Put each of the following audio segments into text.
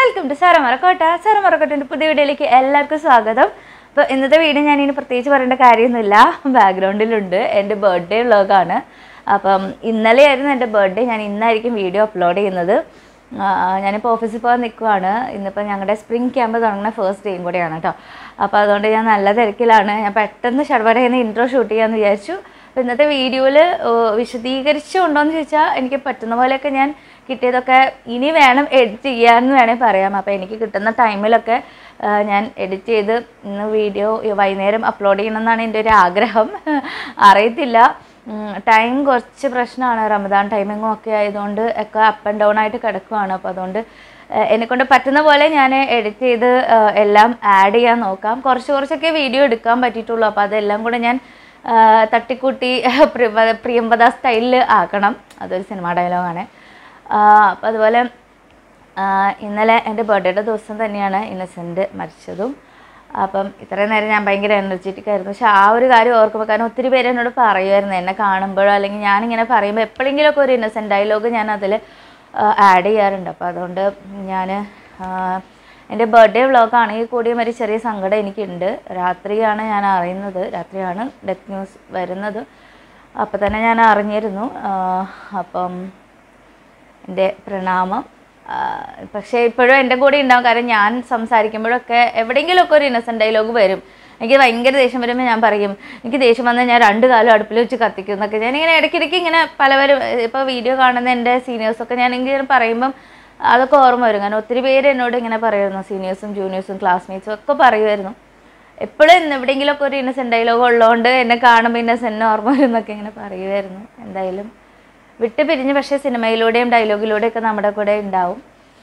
Welcome to സാറമറക്കോട്ട സാറമറക്കോട്ടിൻ്റെ പുതിയ വീഡിയോയിലേക്ക് എല്ലാവർക്കും സ്വാഗതം അപ്പോൾ ഇന്നത്തെ വീഡിയോ ഞാൻ ഇനി പ്രത്യേകിച്ച് പറയേണ്ട കാര്യമൊന്നുമില്ല ബാക്ക്ഗ്രൗണ്ടിലുണ്ട് എൻ്റെ ബർത്ത്ഡേ വ്ളോഗാണ് അപ്പം ഇന്നലെയായിരുന്നു എൻ്റെ ബർത്ത്ഡേ ഞാൻ ഇന്നായിരിക്കും വീഡിയോ അപ്ലോഡ് ചെയ്യുന്നത് ആ, ഞാനിപ്പോൾ ഓഫീസിൽ പോകാൻ നിൽക്കുവാണ് ഇന്നിപ്പോൾ ഞങ്ങളുടെ സ്പ്രിംഗ് ക്യാമ്പ് തുടങ്ങുന്ന ഫസ്റ്റ് ഡേയും കൂടെയാണ് കേട്ടോ അപ്പോൾ അതുകൊണ്ട് ഞാൻ നല്ല തിരക്കിലാണ് ഞാൻ പെട്ടെന്ന് ഷഡ്വടയിൽ ഇൻട്രോ ഷൂട്ട് ചെയ്യാമെന്ന് വിചാരിച്ചു അപ്പോൾ ഇന്നത്തെ വീഡിയോയിൽ വിശദീകരിച്ചുണ്ടോയെന്ന് ചോദിച്ചാൽ എനിക്ക് പറ്റുന്ന പോലെയൊക്കെ ഞാൻ കിട്ടിയതൊക്കെ ഇനി വേണം എഡിറ്റ് ചെയ്യാമെന്ന് വേണമെങ്കിൽ പറയാം അപ്പോൾ എനിക്ക് കിട്ടുന്ന ടൈമിലൊക്കെ ആ, ഞാൻ എഡിറ്റ് ചെയ്ത് ഇന്ന് വീഡിയോ വൈകുന്നേരം അപ്ലോഡ് ചെയ്യണമെന്നാണ് എൻ്റെ ഒരു ആഗ്രഹം അറിയത്തില്ല ടൈം കുറച്ച് പ്രശ്നമാണ് റമദാൻ ടൈമിങ്ങും ഒക്കെ ആയതുകൊണ്ട് ഒക്കെ അപ്പ് ആൻഡ് ഡൗൺ ആയിട്ട് കിടക്കുവാണ് അപ്പോൾ അതുകൊണ്ട് എന്നെക്കൊണ്ട് പറ്റുന്ന പോലെ ഞാൻ എഡിറ്റ് ചെയ്ത് ആ, എല്ലാം ആഡ് ചെയ്യാൻ നോക്കാം കുറച്ച് കുറച്ചൊക്കെ വീഡിയോ എടുക്കാൻ പറ്റിയിട്ടുള്ളൂ അപ്പോൾ അതെല്ലാം കൂടെ ഞാൻ ആ, തട്ടിക്കൂട്ടി പ്രിയ പ്രിയംവദ സ്റ്റൈലിൽ ആക്കണം അതൊരു സിനിമ ഡയലോഗാണ് അപ്പോൾ അതുപോലെ ആ, ഇന്നലെ എൻ്റെ ബർത്ത്ഡേയുടെ ദിവസം തന്നെയാണ് ഇന്നസെൻ്റ് മരിച്ചതും അപ്പം ഇത്രയും നേരം ഞാൻ ഭയങ്കര എനർജറ്റിക് ആയിരുന്നു പക്ഷെ ആ ഒരു കാര്യം ഓർക്കുമ്പോൾ കാരണം ഒത്തിരി പേര് എന്നോട് പറയുമായിരുന്നു എന്നെ കാണുമ്പോഴോ അല്ലെങ്കിൽ ഞാനിങ്ങനെ പറയുമ്പോൾ എപ്പോഴെങ്കിലുമൊക്കെ ഒരു ഇന്നസെൻ്റ് ഡയലോഗ് ഞാൻ അതിൽ ആഡ് ചെയ്യാറുണ്ട് അപ്പോൾ അതുകൊണ്ട് ഞാൻ എൻ്റെ ബർത്ത്ഡേ വ്ളോഗാണെങ്കിൽ കൂടിയും ഒരു ചെറിയ സങ്കടം എനിക്കുണ്ട് രാത്രിയാണ് ഞാൻ അറിയുന്നത് രാത്രിയാണ് ഡെത്ത് ന്യൂസ് വരുന്നത് അപ്പോൾ തന്നെ ഞാൻ അറിഞ്ഞിരുന്നു ആ, അപ്പം എൻ്റെ പ്രണാമം ആ, പക്ഷേ ഇപ്പോഴും എൻ്റെ കൂടെ ഉണ്ടാവും കാരണം ഞാൻ സംസാരിക്കുമ്പോഴൊക്കെ എവിടെയെങ്കിലുമൊക്കെ ഒരു ഇന്നസെൻ്റ് ഡയലോഗ് വരും എനിക്ക് ഭയങ്കര ദേഷ്യം വരുമ്പോൾ ഞാൻ പറയും എനിക്ക് ദേഷ്യം വന്നാൽ ഞാൻ രണ്ട് കാലം അടുപ്പിൽ വെച്ച് കത്തിക്കും എന്നൊക്കെ ഞാനിങ്ങനെ ഇടയ്ക്കിടയ്ക്ക് ഇങ്ങനെ പലവരും ഇപ്പോൾ വീഡിയോ കാണുന്ന എൻ്റെ സീനിയേഴ്സൊക്കെ ഞാൻ ഇങ്ങനെ പറയുമ്പം അതൊക്കെ ഓർമ്മ വരും കാരണം ഒത്തിരി പേര് എന്നോട് ഇങ്ങനെ പറയുമായിരുന്നു സീനിയേഴ്സും ജൂനിയേഴ്സും ക്ലാസ്മേറ്റ്സും ഒക്കെ പറയുമായിരുന്നു എപ്പോഴും എവിടെയെങ്കിലുമൊക്കെ ഒരു ഇന്നസെൻ്റ് ഡയലോഗ് ഉള്ളതുകൊണ്ട് എന്നെ കാണുമ്പോൾ ഇന്നസെൻ്റ് ഓർമ്മ വരും എന്നൊക്കെ ഇങ്ങനെ പറയുമായിരുന്നു എന്തായാലും വിട്ട് പിരിഞ്ഞ് പക്ഷേ സിനിമയിലൂടെയും ഡയലോഗിലൂടെയൊക്കെ നമ്മുടെ കൂടെ ഉണ്ടാവും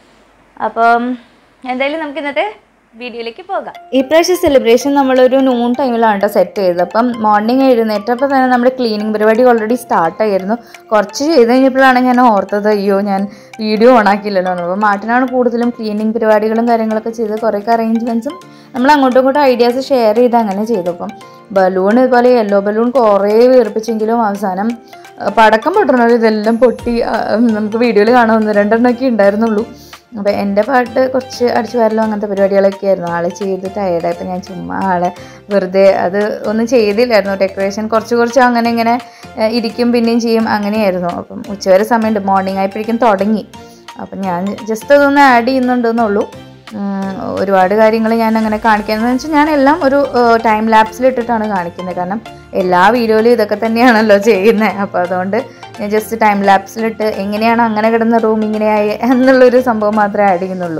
അപ്പം എന്തായാലും നമുക്ക് ഇന്നത്തെ വീഡിയോയിലേക്ക് പോകാം ഈ പ്രാവശ്യം സെലിബ്രേഷൻ നമ്മളൊരു നൂൺ ടൈമിലാണ് കേട്ടോ സെറ്റ് ചെയ്തത് അപ്പം മോർണിംഗ് എഴുന്നേറ്റപ്പോൾ തന്നെ നമ്മുടെ ക്ലീനിങ് പരിപാടി ഓൾറെഡി സ്റ്റാർട്ട് ആയിരുന്നു കുറച്ച് ചെയ്ത് കഴിഞ്ഞപ്പോഴാണ് ഞാൻ ഓർത്തത് അയ്യോ ഞാൻ വീഡിയോ ഓൺ ആക്കിയില്ലല്ലോ എന്ന് അപ്പോൾ മാട്ടിനാണ് കൂടുതലും ക്ലീനിങ് പരിപാടികളും കാര്യങ്ങളൊക്കെ ചെയ്ത് കുറേയൊക്കെ അറേഞ്ച്മെൻറ്റ്സും നമ്മൾ അങ്ങോട്ടും ഇങ്ങോട്ടും ഐഡിയാസ് ഷെയർ ചെയ്ത് അങ്ങനെ ചെയ്തു അപ്പം ബലൂൺ ഇതുപോലെ യെല്ലോ ബലൂൺ കുറേ വീർപ്പിച്ചെങ്കിലും അവസാനം അഹ് പടക്കം പൊട്ടണ ഇതെല്ലാം പൊട്ടി അഹ് നമുക്ക് വീഡിയോയിൽ കാണാൻ ഒന്ന് രണ്ടെണ്ണമൊക്കെ ഉണ്ടായിരുന്നുള്ളൂ അപ്പോൾ എൻ്റെ പാട്ട് കുറച്ച് അടിച്ചു വരലോ അങ്ങനത്തെ പരിപാടികളൊക്കെ ആയിരുന്നു ആളെ ചെയ്ത് ടയർഡായപ്പോൾ ഞാൻ ചുമ്മാ ആളെ വെറുതെ അത് ഒന്നും ചെയ്തില്ലായിരുന്നു ഡെക്കറേഷൻ കുറച്ച് കുറച്ച് അങ്ങനെ ഇങ്ങനെ ഏഹ്, ഇരിക്കും പിന്നെയും ചെയ്യും അങ്ങനെയായിരുന്നു അപ്പം ഉച്ചവരെ സമയമുണ്ട് മോർണിംഗ് ആയപ്പോഴേക്കും തുടങ്ങി അപ്പം ഞാൻ ജസ്റ്റ് അതൊന്ന് ആഡ് ചെയ്യുന്നുണ്ടെന്നുള്ളൂ ഉം, ഒരുപാട് കാര്യങ്ങൾ ഞാൻ അങ്ങനെ കാണിക്കാന്ന് വെച്ചാൽ ഞാൻ എല്ലാം ഒരു ടൈം ലാപ്സിൽ ഇട്ടിട്ടാണ് കാണിക്കുന്നത് കാരണം എല്ലാ വീഡിയോയിലും ഇതൊക്കെ തന്നെയാണല്ലോ ചെയ്യുന്നത് അപ്പോൾ അതുകൊണ്ട് ഞാൻ ജസ്റ്റ് ടൈം ലാപ്സിലിട്ട് എങ്ങനെയാണ് അങ്ങനെ കിടന്ന റൂം ഇങ്ങനെയായി എന്നുള്ളൊരു സംഭവം മാത്രമേ ആഡ് ചെയ്യുന്നുള്ളൂ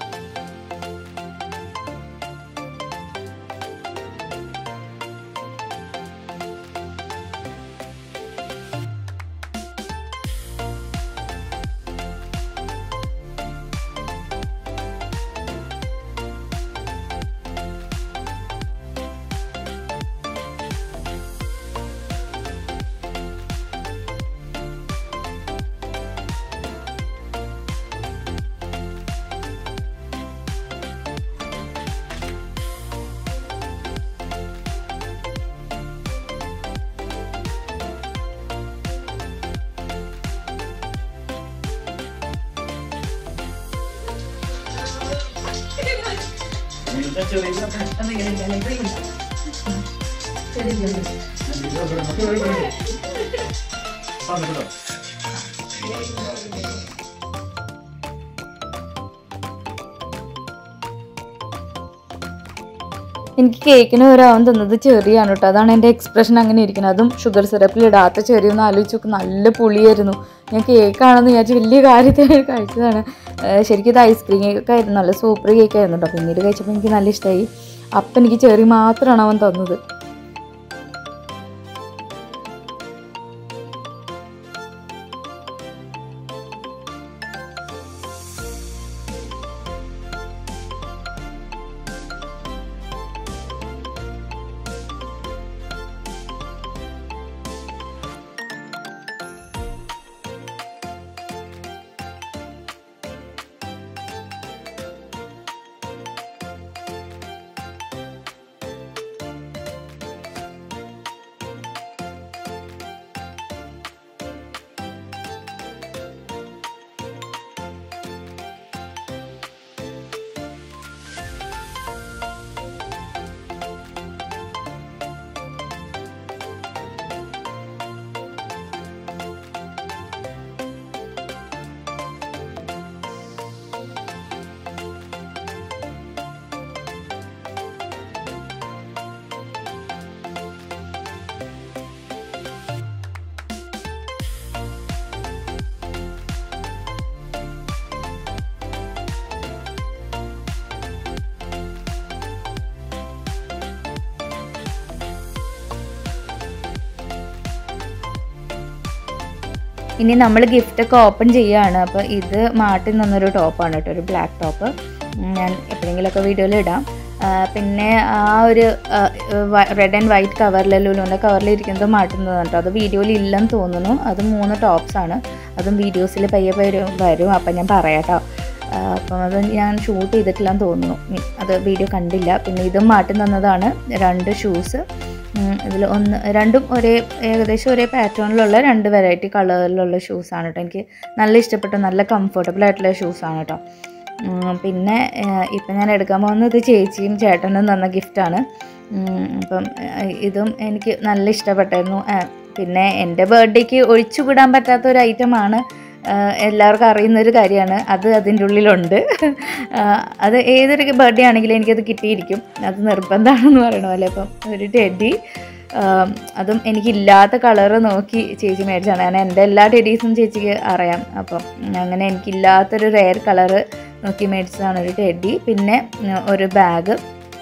എനിക്ക് കേക്കിന് ഒരാവൻ തന്നത് ചെറിയാണ് കേട്ടോ അതാണ് എൻ്റെ എക്സ്പ്രഷൻ അങ്ങനെ ഇരിക്കുന്നത് അതും ഷുഗർ സിറപ്പിൽ ഇടാത്ത ചെറിയ ഒന്ന് ആലോചിച്ച് നോക്ക് നല്ല പുളിയായിരുന്നു ഞാൻ കേക്കാണെന്ന് വിചാരിച്ച് വലിയ കാര്യത്തിൽ കഴിച്ചതാണ് ഏഹ് ശരിക്കും ഇത് ഐസ്ക്രീം കേക്കൊക്കെ ആയിരുന്നു നല്ല സൂപ്പർ കേക്കായിരുന്നു കേട്ടോ പിന്നീട് കഴിച്ചപ്പോൾ എനിക്ക് നല്ല ഇഷ്ടമായി അപ്പം എനിക്ക് ചെറി മാത്രമാണ് അവൻ തന്നത് ഇനി നമ്മൾ ഗിഫ്റ്റൊക്കെ ഓപ്പൺ ചെയ്യുകയാണ് അപ്പോൾ ഇത് മാട്ടിൽ നിന്നൊരു ടോപ്പാണ് കേട്ടോ ഒരു ബ്ലാക്ക് ടോപ്പ് ഞാൻ എപ്പോഴെങ്കിലുമൊക്കെ വീഡിയോയിൽ ഇടാം ആ, പിന്നെ ആ ഒരു റെഡ് ആൻഡ് വൈറ്റ് കവറിൽ ലുലുവിൻ്റെ കവറിൽ ഇരിക്കുന്നത് മാട്ടുന്നത് കേട്ടോ അത് വീഡിയോയിൽ ഇല്ലെന്ന് തോന്നുന്നു അത് മൂന്ന് ടോപ്സ് ആണ് അതും വീഡിയോസിൽ പയ്യെ പയ്യെ വരും അപ്പം ഞാൻ പറയാം കേട്ടോ ആ, അപ്പം അത് ഞാൻ ഷൂട്ട് ചെയ്തിട്ടില്ലെന്ന് തോന്നുന്നു ഉം, അത് വീഡിയോ കണ്ടില്ല പിന്നെ ഇതും മാറ്റി തന്നതാണ് രണ്ട് ഷൂസ് ഇതിൽ ഒന്ന് രണ്ടും ഒരേ ഏകദേശം ഒരേ പാറ്റേണിലുള്ള രണ്ട് വെറൈറ്റി കളറിലുള്ള ഷൂസാണ് കേട്ടോ എനിക്ക് നല്ല ഇഷ്ടപ്പെട്ട നല്ല കംഫർട്ടബിൾ ആയിട്ടുള്ള ഷൂസാണ് കേട്ടോ ഉം, പിന്നെ ഏഹ്, ഇപ്പം ഞാൻ എടുക്കാൻ പോകുന്നത് ചേച്ചിയും ചേട്ടനും തന്ന ഗിഫ്റ്റാണ് അപ്പം ഏഹ്, ഇതും എനിക്ക് നല്ല ഇഷ്ടപ്പെട്ടായിരുന്നു ഏഹ്, പിന്നെ എൻ്റെ ബർത്ത്ഡേക്ക് ഒഴിച്ചുകൂടാൻ പറ്റാത്ത ഒരു ഐറ്റമാണ് എല്ലാവർക്കും അറിയുന്ന ഒരു കാര്യമാണ് അത് അതിൻ്റെ ഉള്ളിലുണ്ട് ആഹ്, അത് ഏതൊരു ബർത്ത്ഡേ ആണെങ്കിലും എനിക്കത് കിട്ടിയിരിക്കും അത് നിർബന്ധമാണെന്ന് പറയണ പോലെ അപ്പം ഒരു ടെഡി ആം, അതും എനിക്കില്ലാത്ത കളറ് നോക്കി ചേച്ചി മേടിച്ചാണ് കാരണം എൻ്റെ എല്ലാ ടെഡീസും ചേച്ചിക്ക് അറിയാം അപ്പം അങ്ങനെ എനിക്കില്ലാത്തൊരു റെയർ കളറ് നോക്കി മേടിച്ചതാണ് ഒരു ടെഡി പിന്നെ ഉം, ഒരു ബാഗ്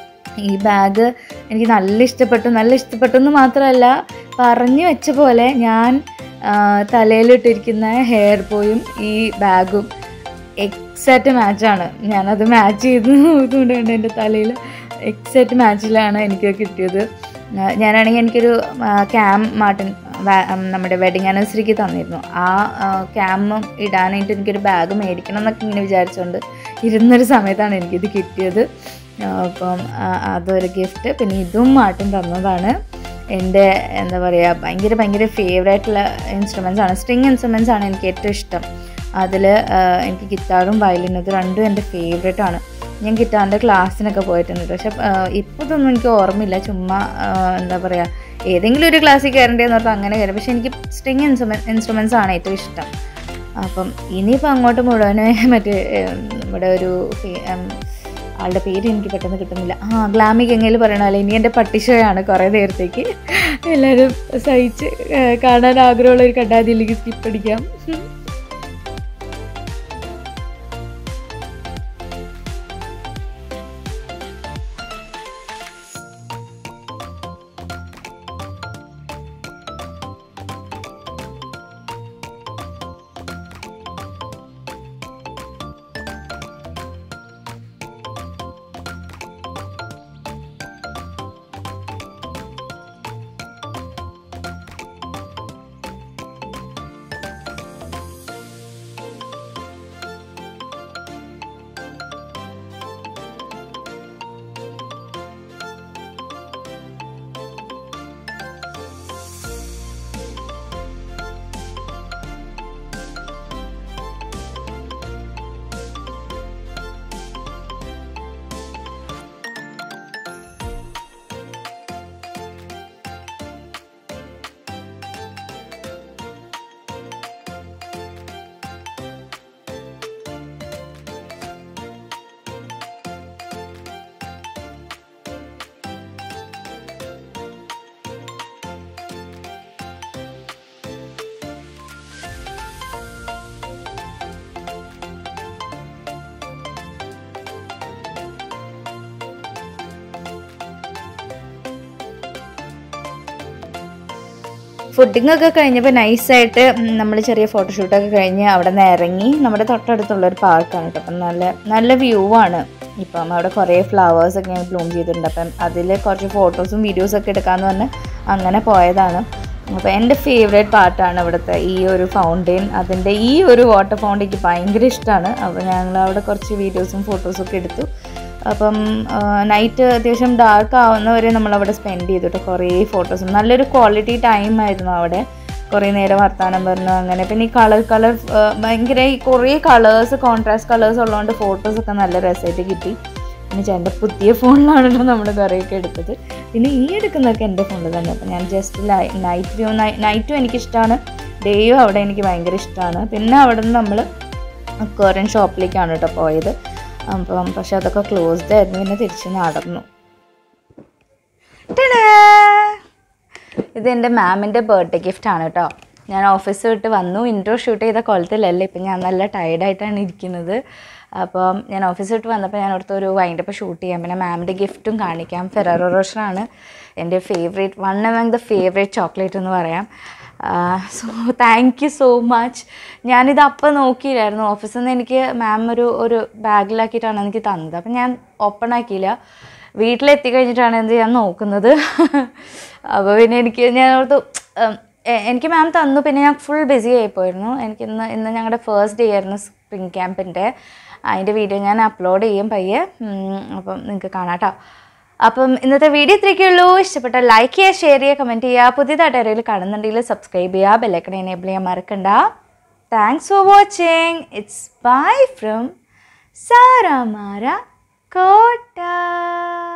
ഈ ബാഗ് എനിക്ക് നല്ല ഇഷ്ടപ്പെട്ടു നല്ല ഇഷ്ടപ്പെട്ടു എന്ന് മാത്രമല്ല പറഞ്ഞു വെച്ച പോലെ ഞാൻ ആ, തലയിലിട്ടിരിക്കുന്ന ഹെയർ ബോയും ഈ ബാഗും എക്സാക്റ്റ് മാച്ചാണ് ഞാനത് മാച്ച് ചെയ്ത് നോക്കുന്നുണ്ട് എൻ്റെ തലയിൽ എക്സാക്റ്റ് മാച്ചിലാണ് എനിക്ക് കിട്ടിയത് ആ, ഞാനാണെങ്കിൽ എനിക്കൊരു ക്യാം മാർട്ടിൻ വാ- ഉം, നമ്മുടെ വെഡിങ് ആനിവേഴ്സറിക്ക് തന്നിരുന്നു ആ ക്യാമും ഇടാനായിട്ട് എനിക്കൊരു ബാഗ് മേടിക്കണം എന്നൊക്കെ ഇങ്ങനെ വിചാരിച്ചുകൊണ്ട് ഇരുന്നൊരു സമയത്താണ് എനിക്കിത് കിട്ടിയത് ആ, അപ്പം ആ, അതൊരു ഗിഫ്റ്റ് പിന്നെ ഇതും മാർട്ടിൻ തന്നതാണ് എൻ്റെ എന്താ പറയുക ഭയങ്കര ഭയങ്കര ഫേവറേറ്റുള്ള ഇൻസ്ട്രുമെൻസ് ആണ് സ്ട്രിങ് ഇൻസ്ട്രുമെൻസ് ആണ് എനിക്ക് ഏറ്റവും ഇഷ്ടം അതിൽ എനിക്ക് ഗിറ്റാറും വയലിനും ഇത് രണ്ടും എൻ്റെ ഫേവറേറ്റ് ആണ് ഞാൻ ഗിറ്റാറിൻ്റെ ക്ലാസ്സിനൊക്കെ പോയിട്ടുണ്ട് പക്ഷെ ഇപ്പോൾ ഇതൊന്നും എനിക്ക് ഓർമ്മയില്ല ചുമ്മാ ആ, എന്താ പറയുക ഏതെങ്കിലും ഒരു ക്ലാസ്സിൽ കയറേണ്ടതെന്ന് പറഞ്ഞാൽ അങ്ങനെ കയറും പക്ഷെ എനിക്ക് സ്ട്രിങ് ഇൻസ്ട്രുമെ ഇൻസ്ട്രുമെൻസ് ആണ് ഏറ്റവും ഇഷ്ടം അപ്പം ഇനിയിപ്പോൾ അങ്ങോട്ട് മുഴുവന് മറ്റേ ഏം, നമ്മുടെ ഒരു ഫേ- ഉം, ആളുടെ പേര് എനിക്ക് പെട്ടെന്ന് കിട്ടുന്നില്ല ആ ഗ്ലാമി ഗംഗയിൽ പറയണ പോലെ ഇനി എൻ്റെ പട്ടിഷോയാണ് കുറേ നേരത്തേക്ക് എല്ലാവരും സഹിച്ച് ഏ, കാണാൻ ആഗ്രഹമുള്ള ഒരു കണ്ടാതിയിലേക്ക് സ്കിപ്പ് അടിക്കാം ഫുഡിംഗ് ഒക്കെ കഴിഞ്ഞപ്പോൾ നൈസായിട്ട് നമ്മൾ ചെറിയ ഫോട്ടോഷൂട്ടൊക്കെ കഴിഞ്ഞ് അവിടെ നിന്ന് ഇറങ്ങി നമ്മുടെ തൊട്ടടുത്തുള്ള ഒരു പാർക്കാണ് കേട്ടോ അപ്പം നല്ല നല്ല വ്യൂ ആണ് ഇപ്പം അവിടെ കുറേ ഫ്ലവേഴ്സ് ഒക്കെ ബ്ലൂം ചെയ്തിട്ടുണ്ട് അപ്പം അതിൽ കുറച്ച് ഫോട്ടോസും വീഡിയോസും ഒക്കെ എടുക്കാമെന്ന് പറഞ്ഞ് അങ്ങനെ പോയതാണ് അപ്പോൾ എൻ്റെ ഫേവറേറ്റ് പാർട്ടാണ് ഇവിടുത്തെ ഈ ഒരു ഫൗണ്ടെയിൻ അതിൻ്റെ ഈ ഒരു വാട്ടർ ഫൗണ്ടെയിൻ എനിക്ക് ഭയങ്കര ഇഷ്ടമാണ് അപ്പോൾ ഞങ്ങൾ അവിടെ കുറച്ച് വീഡിയോസും ഫോട്ടോസും ഒക്കെ എടുത്തു അപ്പം നൈറ്റ് അത്യാവശ്യം ഡാർക്ക് ആവുന്നവരെ നമ്മളവിടെ സ്പെൻഡ് ചെയ്തിട്ട് കുറേ ഫോട്ടോസും നല്ലൊരു ക്വാളിറ്റി ടൈം ആയിരുന്നു അവിടെ കുറേ നേരം വർത്താനം പറഞ്ഞു അങ്ങനെ പിന്നെ ഈ കളർ കളർ ഭയങ്കര ഈ കുറേ കളേഴ്സ് കോൺട്രാസ്റ്റ് കളേഴ്സ് ഉള്ളതുകൊണ്ട് ഫോട്ടോസൊക്കെ നല്ല രസമായിട്ട് കിട്ടി പിന്നെ എൻ്റെ പുതിയ ഫോണിലാണല്ലോ നമ്മൾ കുറേയൊക്കെ എടുത്തത് പിന്നെ ഈ എടുക്കുന്നതൊക്കെ എൻ്റെ ഫോണിൽ തന്നെ അപ്പം ഞാൻ ജസ്റ്റ് നൈറ്റ് വ്യൂ നൈറ്റും എനിക്കിഷ്ടമാണ് ഡേയും അവിടെ എനിക്ക് ഭയങ്കര ഇഷ്ടമാണ് പിന്നെ അവിടെ നിന്ന് നമ്മൾ അക്വേറിയൻ ഷോപ്പിലേക്കാണ് കേട്ടോ പോയത് അപ്പം പക്ഷെ അതൊക്കെ ക്ലോസ്ഡ് ആയിരുന്നു പിന്നെ തിരിച്ച് നടന്നു ടടാ! ഇത് എൻ്റെ മാമിൻ്റെ ബർത്ത്ഡേ ഗിഫ്റ്റ് ആണ് കേട്ടോ ഞാൻ ഓഫീസ് വിട്ട് വന്നു ഇൻട്രോ ഷൂട്ട് ചെയ്ത കൊളത്തിലല്ല ഇപ്പം ഞാൻ നല്ല ടയർഡായിട്ടാണ് ഇരിക്കുന്നത് അപ്പം ഞാൻ ഓഫീസ് വിട്ട് വന്നപ്പോൾ ഞാൻ അവിടുത്തെ ഒരു വൈൻഡപ്പ് ഷൂട്ട് ചെയ്യാം പിന്നെ മാമിൻ്റെ ഗിഫ്റ്റും കാണിക്കാം ഫെററോ റോഷറാണ് എൻ്റെ favourite one among the favourite chocolate എന്ന് പറയാം so thank you so much ഞാനിത് അപ്പം നോക്കിയില്ലായിരുന്നു ഓഫീസിൽ നിന്ന് എനിക്ക് മാം ഒരു ഒരു ബാഗിലാക്കിയിട്ടാണ് എനിക്ക് തന്നത് അപ്പം ഞാൻ ഓപ്പൺ ആക്കിയില്ല വീട്ടിലെത്തി കഴിഞ്ഞിട്ടാണ് എന്ത് ഞാൻ നോക്കുന്നത് അപ്പോൾ പിന്നെ എനിക്ക് ഞാൻ ഓർത്തു ഉം, എ- എനിക്ക് മാം തന്നു പിന്നെ ഞാൻ ഫുൾ ബിസി ആയിപ്പോയിരുന്നു എനിക്ക് ഇന്ന് ഇന്ന് ഞങ്ങളുടെ ഫസ്റ്റ് ഡേ ആയിരുന്നു സ്പ്രിങ് ക്യാമ്പിൻ്റെ അതിൻ്റെ വീഡിയോ ഞാൻ അപ്ലോഡ് ചെയ്യും പയ്യെ ഉം, അപ്പം നിങ്ങൾക്ക് കാണാം കേട്ടോ അപ്പം ഇന്നത്തെ വീഡിയോ ഇത്രയൊക്കെ ഉള്ളൂ ഇഷ്ടപ്പെട്ട ലൈക്ക് ചെയ്യുക ഷെയർ ചെയ്യുക കമൻറ്റ് ചെയ്യുക പുതിയതായിട്ട് ആരെങ്കിലും കാണുന്നുണ്ടെങ്കിൽ സബ്സ്ക്രൈബ് ചെയ്യുക ബെല്ലൈക്കൺ എനേബിൾ ചെയ്യാൻ മറക്കണ്ട thanks for watching it's bye from സാറാമാര കോട്ട